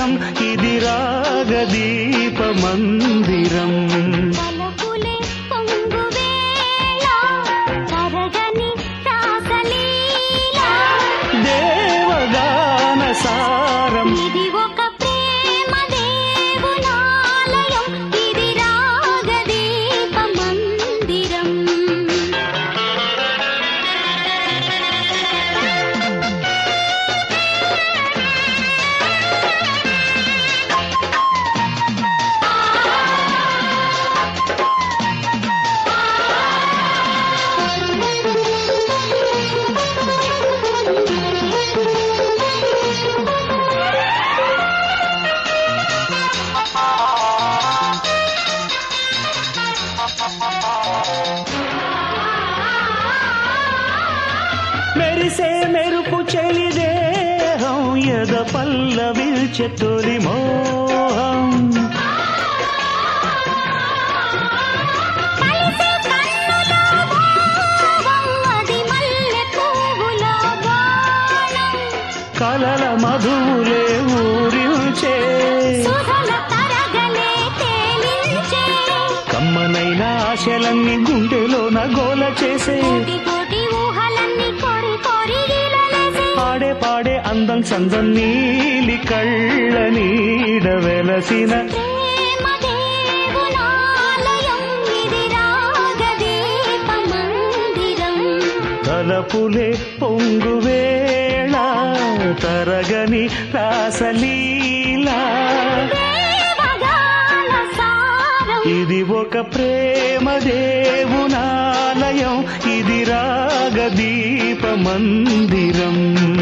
సారం ఇది రాగదీప మందిరం తలపులే పొంగు వేళ తరగని రాసలీల దేవగాన సారం ఇది ఒక ప్రేమ దేవునాలయం ఇది రాగదీప మందిరం మెరిసే మెరుపు చెలిదేహం ఎద పల్లవిల్చె తొలి మోహం కలిసే కన్నుల భావం అది మల్లె పువ్వుల బాణం కలల మధువులే ఊరిల్చే సుధల తరగలే తేలించే కమ్మనైన ఆశలన్నీ గుండెలోన గోల చేసే కోటి కోటి ఊహలన్నీ కోరి కోరి గీలలేసే పాడే పాడే అందం చందం నీలి కళ్ళ నీడ వెలసిన ప్రేమ దేవునాలయం ఇది రాగదీప మందిరం తలపులే పొంగు వేళ తరగని రాసలీలా దేవగాన సారం ఇది ఒక ప్రేమ దేవునాలయం ఇది రాగదీప మందిరం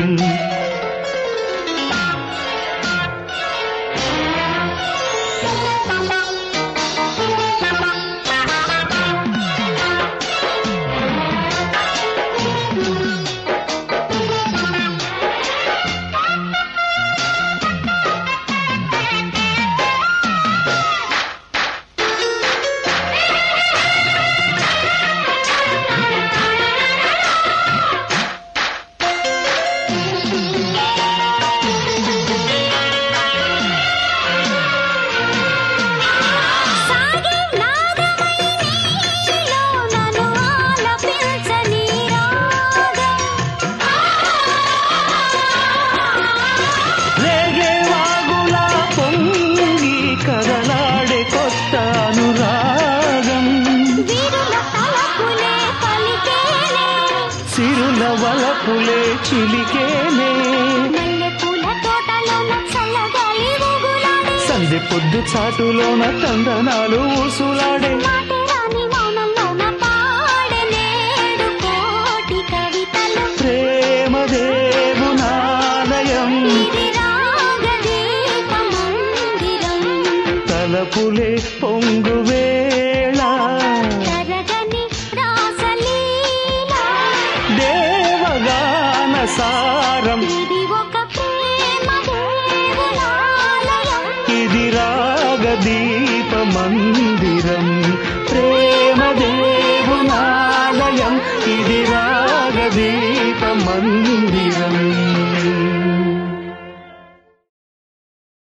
సాగే నాదమై నీలో నన్ను ఆలపించని రాగం రేగే వాగులా పొంగి కదలాడే కొత్త అనురాగం వీరుల తలపులే పలికేనే సిరుల వలపులే చిలికేనే మల్లె పూల తోటలోన చల్లగాలి ఊగులాడే సంధి పొద్దు చాటులోన తందనాలు ఊసులాడే మాటే రాని మౌనంలోన పాడే నేడు కోటి కవితలు ప్రేమ దేవునాలయం ఇది రాగదీప మందిరం తలపులే పొంగు వేళ తరగని రాసలీల దేవగాన సారం ఇది ఒక ప్రేమ దేవునాలయం ఇది రాగదీప మందిరం ప్రేమ దేవునాలయం ఇది రాగదీప మందిరం